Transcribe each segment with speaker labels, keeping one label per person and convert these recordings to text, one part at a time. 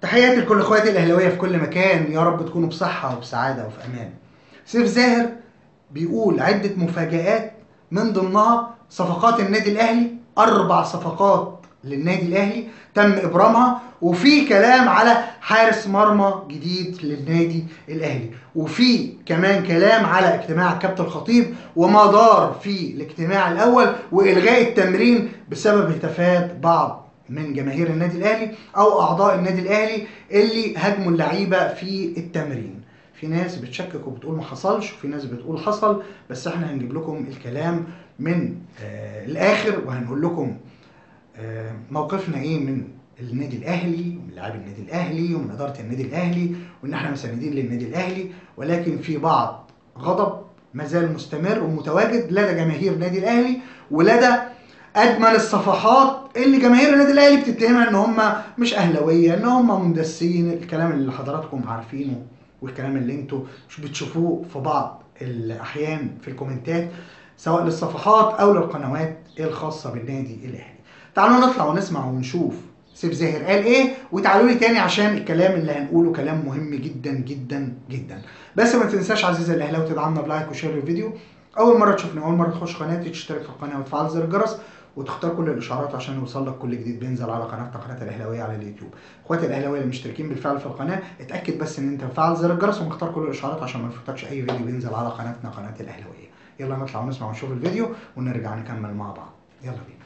Speaker 1: تحياتي لكل اخواتي الاهلاويه في كل مكان يا رب تكونوا بصحه وبسعاده وفي امان سيف زاهر بيقول عده مفاجآت من ضمنها صفقات النادي الاهلي اربع صفقات للنادي الاهلي تم ابرامها وفي كلام على حارس مرمى جديد للنادي الاهلي وفي كمان كلام على اجتماع الكابتن الخطيب وما دار في الاجتماع الاول والغاء التمرين بسبب هتافات بعض من جماهير النادي الاهلي او اعضاء النادي الاهلي اللي هاجموا اللعيبه في التمرين في ناس بتشكك وبتقول ما حصلش وفي ناس بتقول حصل بس احنا هنجيب لكم الكلام من آه الاخر وهنقول لكم آه موقفنا ايه من النادي الاهلي ومن لاعبي النادي الاهلي ومن اداره النادي الاهلي وان احنا مساندين للنادي الاهلي ولكن في بعض غضب ما زال مستمر ومتواجد لدى جماهير النادي الاهلي ولدى اجمل الصفحات اللي جماهير النادي الاهلي بتتهمها ان هم مش اهلاويه ان هم مندسين الكلام اللي حضراتكم عارفينه والكلام اللي انتوا مش بتشوفوه في بعض الاحيان في الكومنتات سواء للصفحات او للقنوات الخاصه بالنادي الاهلي تعالوا نطلع ونسمع ونشوف سيف زاهر قال ايه وتعالوا لي تاني عشان الكلام اللي هنقوله كلام مهم جدا جدا جدا بس ما تنساش عزيزي الاهلاوي تدعمنا بلايك وشير الفيديو اول مره تشوفني اول مره تخش قناتي تشترك في القناه وتفعل زر الجرس وتختار كل الاشعارات عشان يوصل لك كل جديد بينزل على قناتنا قناه الاهلاويه على اليوتيوب اخواتي الاهلاويه اللي مشتركين بالفعل في القناه اتاكد بس ان انت مفعل زر الجرس ومختار كل الاشعارات عشان ما يفوتكش اي فيديو بينزل على قناتنا قناه الاهلاويه يلا نطلع ونسمع ونشوف الفيديو ونرجع نكمل مع بعض يلا بينا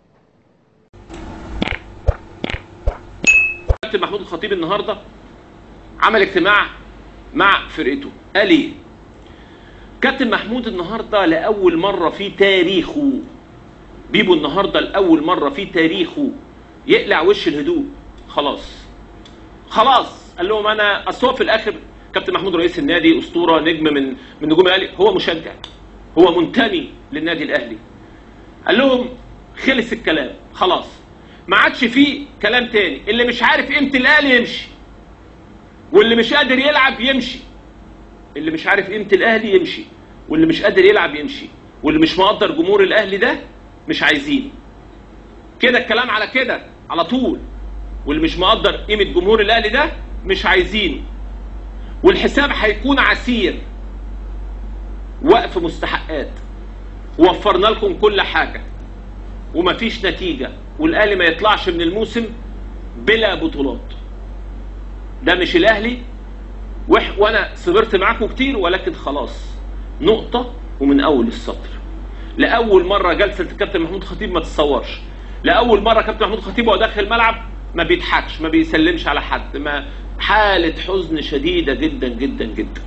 Speaker 2: كابتن محمود الخطيب النهارده عمل اجتماع مع فرقته قال ايه كابتن محمود النهارده لاول مره في تاريخه بيبو النهارده لاول مره في تاريخه يقلع وش الهدوء خلاص خلاص قال لهم انا اصل هو في الاخر كابتن محمود رئيس النادي اسطوره نجم من من نجوم الاهلي هو مشجع هو منتمي للنادي الاهلي قال لهم خلص الكلام خلاص ما عادش فيه كلام تاني اللي مش عارف قيمه الاهلي يمشي واللي مش قادر يلعب يمشي اللي مش عارف قيمه الاهلي يمشي واللي مش قادر يلعب يمشي واللي مش مقدر جمهور الاهلي ده مش عايزينه كده الكلام على كده على طول واللي مش مقدر قيمه جمهور الاهلي ده مش عايزينه والحساب هيكون عسير وقف مستحقات وفرنا لكم كل حاجه ومفيش نتيجه والاهلي ما يطلعش من الموسم بلا بطولات ده مش الاهلي وح وانا صبرت معاكم كتير ولكن خلاص نقطه ومن اول السطر لاول مره جلسه الكابتن محمود خطيب ما تتصورش لاول مره كابتن محمود خطيب وهو داخل الملعب ما بيضحكش ما بيسلمش على حد ما حاله حزن شديده جدا جدا جدا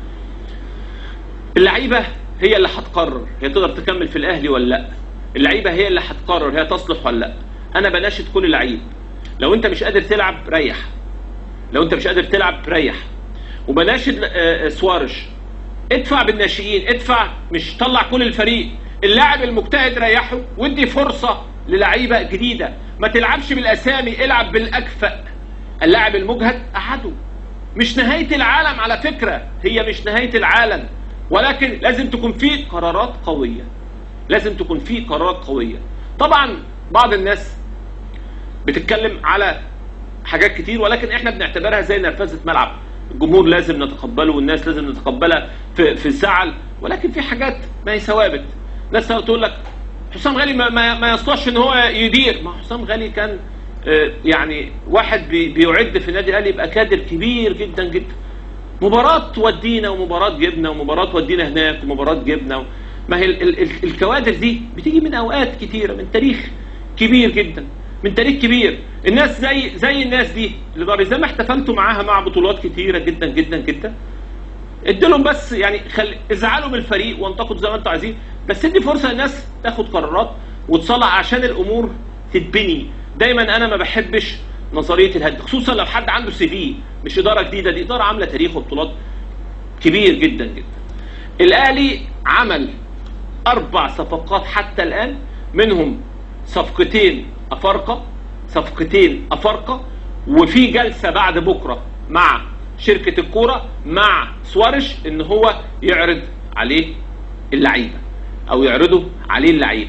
Speaker 2: اللعيبه هي اللي هتقرر هي تقدر تكمل في الاهلي ولا لا اللعيبه هي اللي هتقرر هي تصلح ولا لا انا بناشد كل لعيب لو انت مش قادر تلعب ريح لو انت مش قادر تلعب ريح وبناشد سوارش ادفع بالناشئين ادفع مش طلع كل الفريق اللاعب المجتهد ريحه وادي فرصه للعيبه جديده ما تلعبش بالاسامي العب بالاكفأ اللاعب المجهد احده مش نهايه العالم على فكره هي مش نهايه العالم ولكن لازم تكون في قرارات قويه لازم تكون في قرارات قويه طبعا بعض الناس بتتكلم على حاجات كتير ولكن احنا بنعتبرها زي نرفزه ملعب الجمهور لازم نتقبله والناس لازم نتقبلها في في الزعل ولكن في حاجات ما هي ثوابت ناس تقول لك حسام غالي ما, ما, ما يصلحش ان هو يدير ما حسام غالي كان يعني واحد بي بيعد في النادي الاهلي يبقى كادر كبير جدا جدا مباراة تودينا ومباراة جبنا ومباراة تودينا هناك ومباراة جبنا ما هي ال ال ال الكوادر دي بتيجي من اوقات كتيرة من تاريخ كبير جدا من تاريخ كبير الناس زي زي الناس دي اللي بقى زي ما احتفلتوا معاها مع بطولات كتيرة جدا جدا جدا اديلهم بس يعني خل... ازعلوا من الفريق وانتقدوا زي ما انتوا عايزين بس ادي فرصه للناس تاخد قرارات وتصلح عشان الامور تتبني دايما انا ما بحبش نظريه الهد خصوصا لو حد عنده سي في مش اداره جديده دي اداره عامله تاريخ وبطولات كبير جدا جدا الاهلي عمل اربع صفقات حتى الان منهم صفقتين افارقه صفقتين افارقه وفي جلسه بعد بكره مع شركه الكوره مع سوارش ان هو يعرض عليه اللعيبه او يعرضوا عليه اللعيبه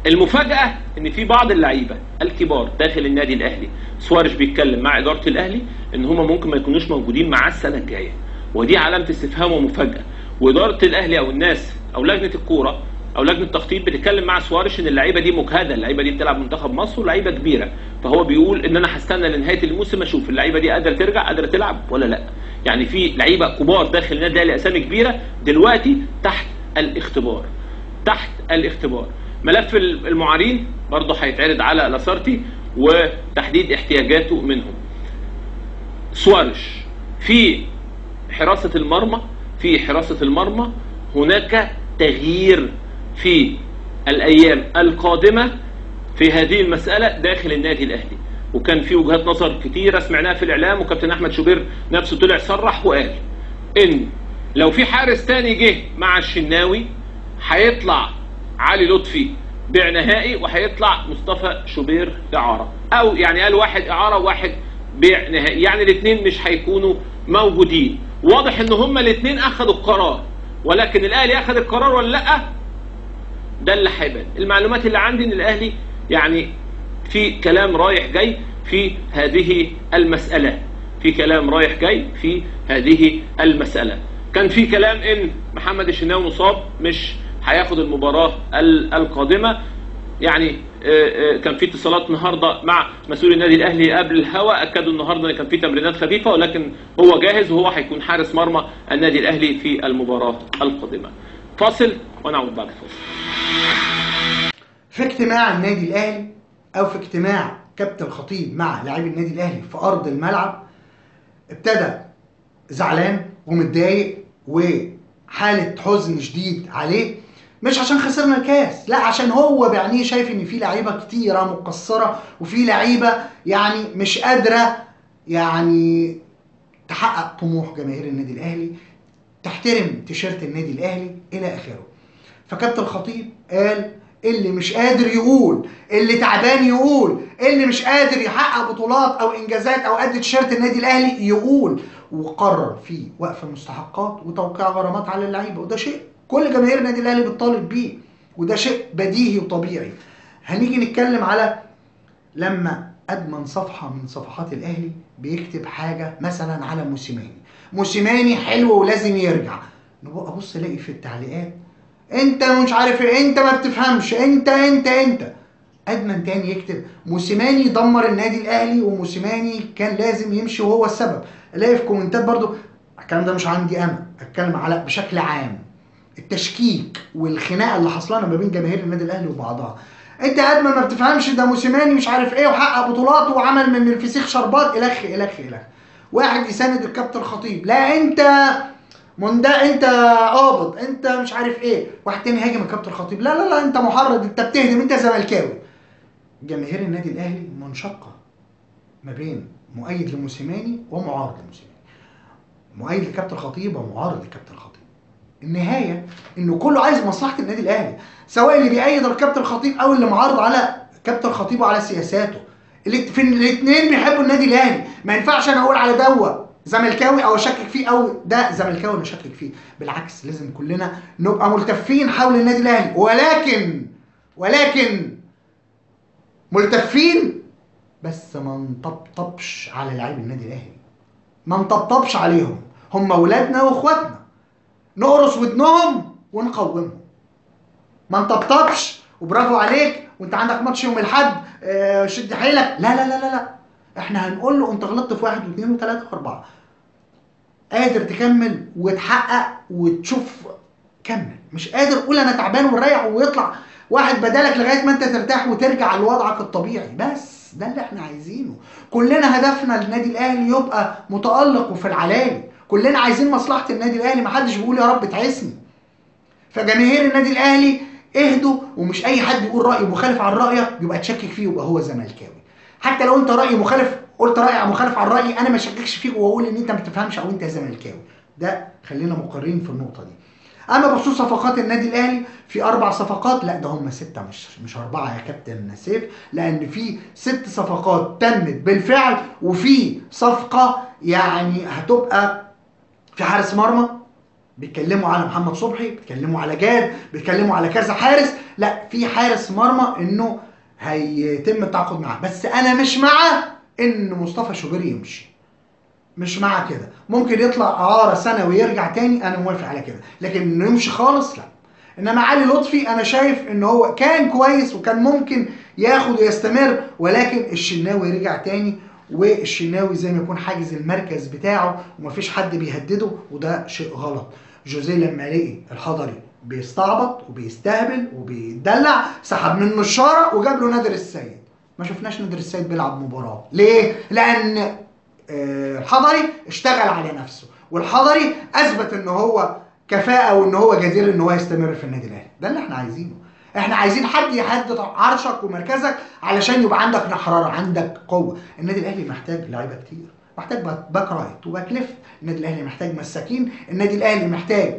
Speaker 2: المفاجاه ان في بعض اللعيبه الكبار داخل النادي الاهلي سوارش بيتكلم مع اداره الاهلي ان هم ممكن ما يكونوش موجودين معاه السنه الجايه ودي علامه استفهام ومفاجاه واداره الاهلي او الناس او لجنه الكوره او لجنه التخطيط بتتكلم مع سوارش ان اللعيبه دي مجهده اللعيبه دي بتلعب منتخب مصر ولعيبه كبيره فهو بيقول ان انا هستنى لنهايه الموسم اشوف اللعيبه دي قادره ترجع قادره تلعب ولا لا يعني في لعيبه كبار داخل النادي الاهلي اسامي كبيره دلوقتي تحت الاختبار تحت الاختبار ملف المعارين برضه هيتعرض على لاسارتي وتحديد احتياجاته منهم سوارش في حراسة المرمى في حراسة المرمى هناك تغيير في الأيام القادمة في هذه المسألة داخل النادي الأهلي وكان في وجهات نظر كتيرة سمعناها في الإعلام وكابتن أحمد شوبير نفسه طلع صرح وقال إن لو في حارس تاني جه مع الشناوي هيطلع علي لطفي بيع نهائي وهيطلع مصطفى شوبير إعارة أو يعني قال واحد إعارة وواحد بيع نهائي يعني الاثنين مش هيكونوا موجودين واضح ان هما الاثنين اخذوا القرار ولكن الاهلي اخذ القرار ولا لا ده اللي هيبان المعلومات اللي عندي ان الاهلي يعني في كلام رايح جاي في هذه المسألة في كلام رايح جاي في هذه المسألة كان في كلام ان محمد الشناوي مصاب مش هياخد المباراة القادمة يعني كان في اتصالات النهارده مع مسؤول النادي الاهلي قبل الهوا اكدوا النهارده ان كان في تمرينات خفيفه ولكن هو جاهز وهو هيكون حارس مرمى النادي الاهلي في المباراه القادمه. فاصل ونعود بعد الفاصل.
Speaker 1: في اجتماع النادي الاهلي او في اجتماع كابتن الخطيب مع لاعبي النادي الاهلي في ارض الملعب ابتدى زعلان ومتضايق وحاله حزن شديد عليه مش عشان خسرنا الكاس لا عشان هو بعينيه شايف ان في لعيبه كتيره مقصره وفي لعيبه يعني مش قادره يعني تحقق طموح جماهير النادي الاهلي تحترم تيشيرت النادي الاهلي الى اخره فكابتن الخطيب قال اللي مش قادر يقول اللي تعبان يقول اللي مش قادر يحقق بطولات او انجازات او قد تيشيرت النادي الاهلي يقول وقرر في وقف المستحقات وتوقيع غرامات على اللعيبه وده شيء كل جماهير النادي الاهلي بتطالب بيه وده شيء بديهي وطبيعي هنيجي نتكلم على لما ادمن صفحه من صفحات الاهلي بيكتب حاجه مثلا على موسيماني موسيماني حلو ولازم يرجع ابص الاقي في التعليقات انت مش عارف ايه انت ما بتفهمش انت انت انت ادمن تاني يكتب موسيماني دمر النادي الاهلي وموسيماني كان لازم يمشي وهو السبب الاقي في كومنتات برضو الكلام ده مش عندي انا اتكلم على بشكل عام التشكيك والخناقه اللي حصلانه ما بين جماهير النادي الاهلي وبعضها انت قد ما بتفهمش ده موسيماني مش عارف ايه وحقق بطولات وعمل من الفسيخ شربات الخ الخ الخ واحد يساند الكابتن الخطيب لا انت من ده انت قابض انت مش عارف ايه واحد تاني هاجم الكابتن الخطيب لا لا لا انت محرض انت بتهدم انت زملكاوي جماهير النادي الاهلي منشقه ما بين مؤيد لموسيماني ومعارض لموسيماني مؤيد لكابتن الخطيب ومعارض لكابتن الخطيب النهايه انه كله عايز مصلحه النادي الاهلي سواء اللي بيأيد الكابتن الخطيب او اللي معارض على كابتن الخطيب وعلى سياساته الاثنين بيحبوا النادي الاهلي ما ينفعش انا اقول على دوت زملكاوي او اشكك فيه او ده زملكاوي اشكك فيه بالعكس لازم كلنا نبقى ملتفين حول النادي الاهلي ولكن ولكن ملتفين بس ما نطبطبش على لاعبي النادي الاهلي ما نطبطبش عليهم هم ولادنا واخواتنا نقرص ودنهم ونقومهم ما نطبطبش وبرافو عليك وانت عندك ماتش يوم الاحد اه شد حيلك لا لا لا لا لا احنا هنقول له انت غلطت في واحد واثنين وثلاثه واربعه قادر تكمل وتحقق وتشوف كمل مش قادر قول انا تعبان وريح ويطلع واحد بدالك لغايه ما انت ترتاح وترجع لوضعك الطبيعي بس ده اللي احنا عايزينه كلنا هدفنا النادي الاهلي يبقى متالق وفي العلالي كلنا عايزين مصلحه النادي الاهلي محدش بيقول يا رب تعسني فجماهير النادي الاهلي اهدوا ومش اي حد يقول راي مخالف عن رايك يبقى تشكك فيه يبقى هو زملكاوي حتى لو انت راي مخالف قلت راي مخالف عن رايي انا ما اشككش فيك واقول ان انت ما بتفهمش او انت زملكاوي ده خلينا مقرين في النقطه دي اما بخصوص صفقات النادي الاهلي في اربع صفقات لا ده هم سته مش مش اربعه يا كابتن نسيف لان في ست صفقات تمت بالفعل وفي صفقه يعني هتبقى في حارس مرمى بيتكلموا على محمد صبحي بيتكلموا على جاد بيتكلموا على كذا حارس لا في حارس مرمى انه هيتم التعاقد معاه بس انا مش مع ان مصطفى شوبير يمشي مش مع كده ممكن يطلع اعاره سنه ويرجع تاني انا موافق على كده لكن انه يمشي خالص لا انما علي لطفي انا شايف ان هو كان كويس وكان ممكن ياخد ويستمر ولكن الشناوي رجع تاني والشناوي زي ما يكون حاجز المركز بتاعه ومفيش حد بيهدده وده شيء غلط جوزيه لما لقي الحضري بيستعبط وبيستهبل وبيدلع سحب منه الشاره وجاب له نادر السيد ما شفناش نادر السيد بيلعب مباراه ليه لان آه، الحضري اشتغل على نفسه والحضري اثبت ان هو كفاءه وان هو جدير ان هو يستمر في النادي الاهلي ده اللي احنا عايزينه احنا عايزين حد يحدد عرشك ومركزك علشان يبقى عندك نحراره عندك قوه النادي الاهلي محتاج لعيبه كتير محتاج باك باك رايت وباك ليفت النادي الاهلي محتاج مساكين النادي الاهلي محتاج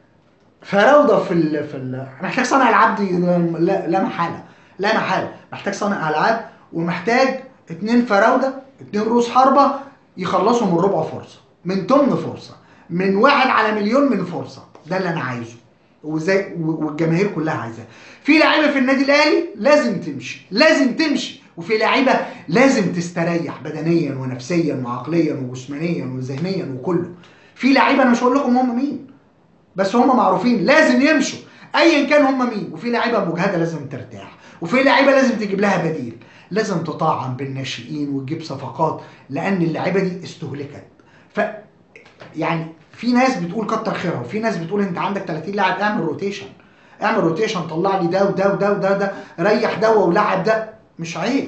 Speaker 1: فراوده في ال... في ال... محتاج صانع العاب دي لا, لا محاله لا محاله محتاج صانع العاب ومحتاج اتنين فراوده اتنين رؤوس حربه يخلصوا من ربع فرصه من تمن فرصه من واحد على مليون من فرصه ده اللي انا عايزه وزي والجماهير كلها عايزاه في لعيبه في النادي الاهلي لازم تمشي لازم تمشي وفي لعيبه لازم تستريح بدنيا ونفسيا وعقليا وجسمانيا وذهنيا وكله في لعيبه انا مش هقول لكم هم مين بس هم معروفين لازم يمشوا ايا كان هم مين وفي لعيبه مجهده لازم ترتاح وفي لعيبه لازم تجيب لها بديل لازم تطعم بالناشئين وتجيب صفقات لان اللعيبه دي استهلكت ف يعني في ناس بتقول كتر خيرها وفي ناس بتقول انت عندك 30 لاعب اعمل روتيشن اعمل روتيشن طلع لي ده وده وده وده ده ريح ده ولعب ده مش عيب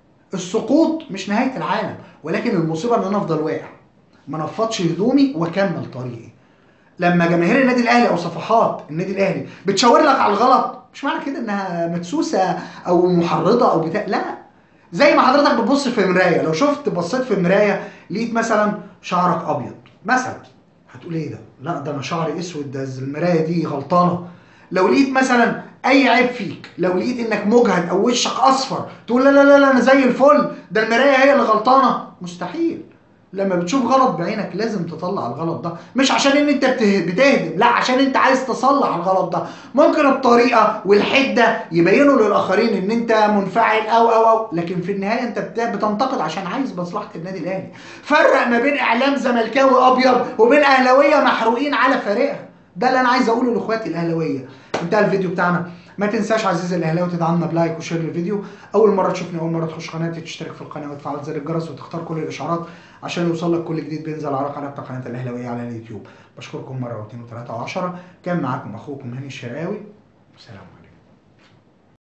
Speaker 1: السقوط مش نهايه العالم ولكن المصيبه ان انا افضل واقع ما نفضش هدومي واكمل طريقي لما جماهير النادي الاهلي او صفحات النادي الاهلي بتشاور لك على الغلط مش معنى كده انها مدسوسه او محرضه او بتاع لا زي ما حضرتك بتبص في مرايه لو شفت بصيت في مرايه لقيت مثلا شعرك ابيض مثلا هتقول ايه ده لا ده انا شعري اسود ده المرايه دي غلطانه لو لقيت مثلا اي عيب فيك لو لقيت انك مجهد او وشك اصفر تقول لا لا لا, لا انا زي الفل ده المرايه هي اللي غلطانه مستحيل لما بتشوف غلط بعينك لازم تطلع الغلط ده مش عشان ان انت بته- بتهدم لا عشان انت عايز تصلح الغلط ده ممكن الطريقه والحده يبينوا للاخرين ان انت منفعل او او او لكن في النهايه انت بت- بتنتقد عشان عايز مصلحه النادي الاهلي فرق ما بين اعلام زملكاوي ابيض وبين اهلاويه محروقين على فارقها ده اللي انا عايز اقوله لاخواتي الاهلاويه انتهى الفيديو بتاعنا ما تنساش عزيزي الاهلاوي تدعمنا بلايك وشير للفيديو اول مره تشوفني اول مره تخش قناتي تشترك في القناه وتفعل زر الجرس وتختار كل الاشعارات عشان يوصل لك كل جديد بينزل على قناه قناه الاهلاويه على اليوتيوب بشكركم مره واثنين وثلاثه وعشرة كان معاكم اخوكم هاني الشرقاوي والسلام عليكم